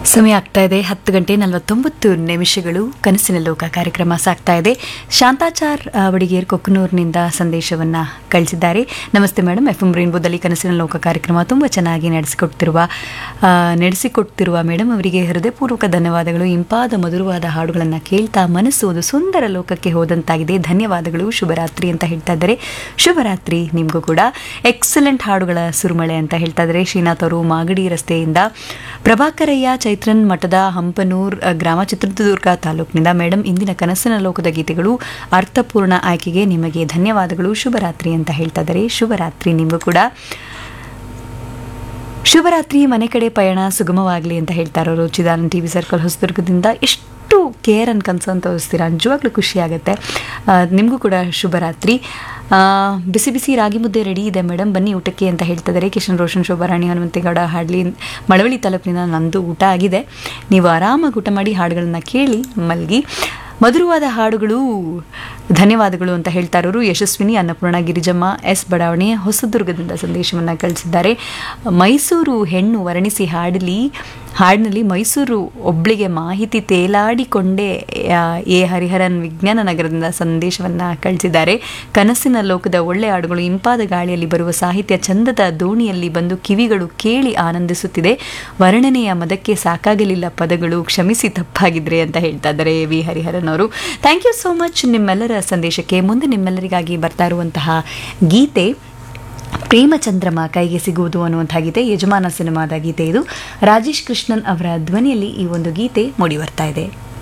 ಸಮಯ ಆಗ್ತಾ ಇದೆ ಹತ್ತು ಗಂಟೆ ನಲವತ್ತೊಂಬತ್ತು ನಿಮಿಷಗಳು ಕನಸಿನ ಲೋಕ ಕಾರ್ಯಕ್ರಮ ಸಾಗ್ತಾ ಇದೆ ಶಾಂತಾಚಾರ್ ಆ, ವಡಿಗೇರ್ ಕೊಕ್ಕನೂರಿನಿಂದ ಸಂದೇಶವನ್ನ ಕಳಿಸಿದ್ದಾರೆ ನಮಸ್ತೆ ಮೇಡಮ್ ಎಫ್ ಎಂ ರೈನ್ಬೋದಲ್ಲಿ ಕನಸಿನ ಲೋಕ ಕಾರ್ಯಕ್ರಮ ತುಂಬ ಚೆನ್ನಾಗಿ ನಡೆಸಿಕೊಡ್ತಿರುವ ಆ, ನಡೆಸಿಕೊಡ್ತಿರುವ ಮೇಡಮ್ ಅವರಿಗೆ ಹೃದಯಪೂರ್ವಕ ಧನ್ಯವಾದಗಳು ಇಂಪಾದ ಮಧುರವಾದ ಹಾಡುಗಳನ್ನು ಕೇಳ್ತಾ ಮನಸ್ಸು ಒಂದು ಸುಂದರ ಲೋಕಕ್ಕೆ ಹೋದಂತಾಗಿದೆ ಧನ್ಯವಾದಗಳು ಶುಭರಾತ್ರಿ ಅಂತ ಹೇಳ್ತಾ ಇದ್ದಾರೆ ಶುಭರಾತ್ರಿ ನಿಮಗೂ ಕೂಡ ಎಕ್ಸಲೆಂಟ್ ಹಾಡುಗಳ ಸುರುಮಳೆ ಅಂತ ಹೇಳ್ತಾ ಇದ್ದಾರೆ ಶ್ರೀನಾಥ್ ಅವರು ಮಾಗಡಿ ರಸ್ತೆಯಿಂದ ಪ್ರಭಾಕರಯ್ಯ ಚೈತ್ರನ್ ಮಠದ ಹಂಪನೂರ್ ಅ, ಗ್ರಾಮ ಚಿತ್ರದುರ್ಗ ತಾಲೂಕಿನಿಂದ ಮೇಡಮ್ ಇಂದಿನ ಕನಸಿನ ಲೋಕದ ಗೀತೆಗಳು ಅರ್ಥಪೂರ್ಣ ಆಯ್ಕೆಗೆ ನಿಮಗೆ ಧನ್ಯವಾದಗಳು ಶುಭರಾತ್ರಿ ಅಂತ ಹೇಳ್ತಾ ಇದ್ದಾರೆ ಶುಭರಾತ್ರಿ ನಿಮಗೂ ಕೂಡ ಶುಭರಾತ್ರಿ ಮನೆ ಕಡೆ ಪಯಣ ಸುಗಮವಾಗಲಿ ಅಂತ ಹೇಳ್ತಾರೋ ಚಿದಾನಂದ್ ಟಿ ವಿ ಸರ್ಕಲ್ ಹೊಸದುರ್ಗದಿಂದ ಎಷ್ಟು ಕೇರ್ ಅಂಡ್ ಕನ್ಸರ್ನ್ ತೋರಿಸ್ತೀರಾ ನಿಜವಾಗ್ಲೂ ಖುಷಿ ಆಗುತ್ತೆ ನಿಮಗೂ ಕೂಡ ಶುಭರಾತ್ರಿ ಆ, ಬಿಸಿ ಬಿಸಿ ರಾಗಿ ಮುದ್ದೆ ರೆಡಿ ಇದೆ ಮೇಡಮ್ ಬನ್ನಿ ಊಟಕ್ಕೆ ಅಂತ ಹೇಳ್ತಿದ್ದಾರೆ ಕಿಶನ್ ರೋಷನ್ ಶೋಭಾರಾಣಿ ಹನುಮಂತೇಗೌಡ ಹಾಡ್ಲಿ ಮಳವಳ್ಳಿ ತಾಲೂಕಿನ ನಂದು ಊಟ ಆಗಿದೆ ನೀವು ಆರಾಮಾಗಿ ಊಟ ಮಾಡಿ ಹಾಡುಗಳನ್ನ ಕೇಳಿ ಮಲ್ಗಿ ಮಧುರವಾದ ಹಾಡುಗಳು ಧನ್ಯವಾದಗಳು ಅಂತ ಹೇಳ್ತಾ ಇರೋರು ಯಶಸ್ವಿನಿ ಅನ್ನಪೂರ್ಣ ಗಿರಿಜಮ್ಮ ಎಸ್ ಬಡಾವಣೆ ಹೊಸದುರ್ಗದಿಂದ ಸಂದೇಶವನ್ನು ಕಳಿಸಿದ್ದಾರೆ ಮೈಸೂರು ಹೆಣ್ಣು ವರ್ಣಿಸಿ ಹಾಡಲಿ ಹಾಡಿನಲ್ಲಿ ಮೈಸೂರು ಒಬ್ಳಿಗೆ ಮಾಹಿತಿ ತೇಲಾಡಿಕೊಂಡೇ ಆ, ಎ ಹರಿಹರನ್ ವಿಜ್ಞಾನ ನಗರದಿಂದ ಸಂದೇಶವನ್ನು ಕಳಿಸಿದ್ದಾರೆ ಕನಸಿನ ಲೋಕದ ಒಳ್ಳೆ ಹಾಡುಗಳು ಇಂಪಾದ ಗಾಳಿಯಲ್ಲಿ ಬರುವ ಸಾಹಿತ್ಯ ಚಂದದ ದೋಣಿಯಲ್ಲಿ ಬಂದು ಕಿವಿಗಳು ಕೇಳಿ ಆನಂದಿಸುತ್ತಿದೆ ವರ್ಣನೆಯ ಮದಕ್ಕೆ ಸಾಕಾಗಲಿಲ್ಲ ಪದಗಳು ಕ್ಷಮಿಸಿ ತಪ್ಪಾಗಿದ್ರೆ ಅಂತ ಹೇಳ್ತಾ ಇದ್ದಾರೆ ವಿ ಹರಿಹರನ್ ಅವರು ಥ್ಯಾಂಕ್ ಯು ಸೋ ಮಚ್ ನಿಮ್ಮೆಲ್ಲರ ಸಂದೇಶಕ್ಕೆ ಮುಂದೆ ನಿಮ್ಮೆಲ್ಲರಿಗಾಗಿ ಬರ್ತಾ ಇರುವಂತಹ ಗೀತೆ ಪ್ರೇಮಚಂದ್ರಮ ಕೈಗೆ ಸಿಗುವುದು ಅನ್ನುವಂಥ ಗೀತೆ ಯಜಮಾನ ಸಿನಿಮಾದ ಗೀತೆ ಇದು ರಾಜೇಶ್ ಕೃಷ್ಣನ್ ಅವರ ಧ್ವನಿಯಲ್ಲಿ ಈ ಒಂದು ಗೀತೆ ಮೂಡಿ ಬರ್ತಾ ಇದೆ